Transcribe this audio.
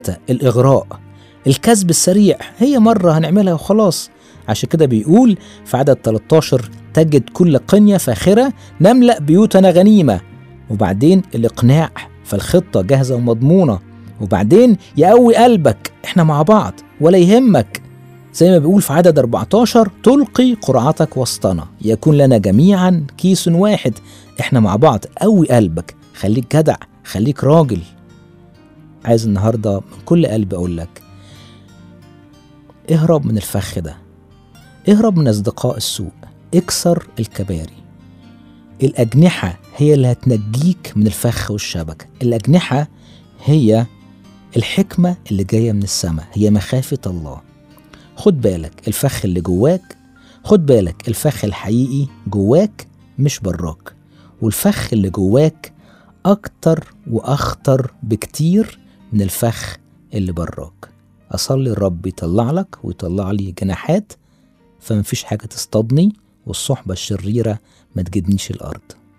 الإغراء الكسب السريع هي مرة هنعملها وخلاص عشان كده بيقول في عدد 13 تجد كل قنية فاخرة نملأ بيوتنا غنيمة وبعدين الإقناع فالخطة جاهزة ومضمونة وبعدين يقوي قلبك احنا مع بعض ولا يهمك زي ما بيقول في عدد 14 تلقي قرعتك وسطنا يكون لنا جميعا كيس واحد احنا مع بعض قوي قلبك خليك جدع خليك راجل عايز النهارده من كل قلبي اقول لك اهرب من الفخ ده اهرب من اصدقاء السوء اكسر الكباري الاجنحه هي اللي هتنجيك من الفخ والشبكه الاجنحه هي الحكمه اللي جايه من السماء هي مخافه الله خد بالك الفخ اللي جواك خد بالك الفخ الحقيقي جواك مش براك والفخ اللي جواك أكتر وأخطر بكتير من الفخ اللي براك أصلي الرب يطلع لك ويطلع لي جناحات فمفيش حاجة تصطادني والصحبة الشريرة ما تجدنيش الأرض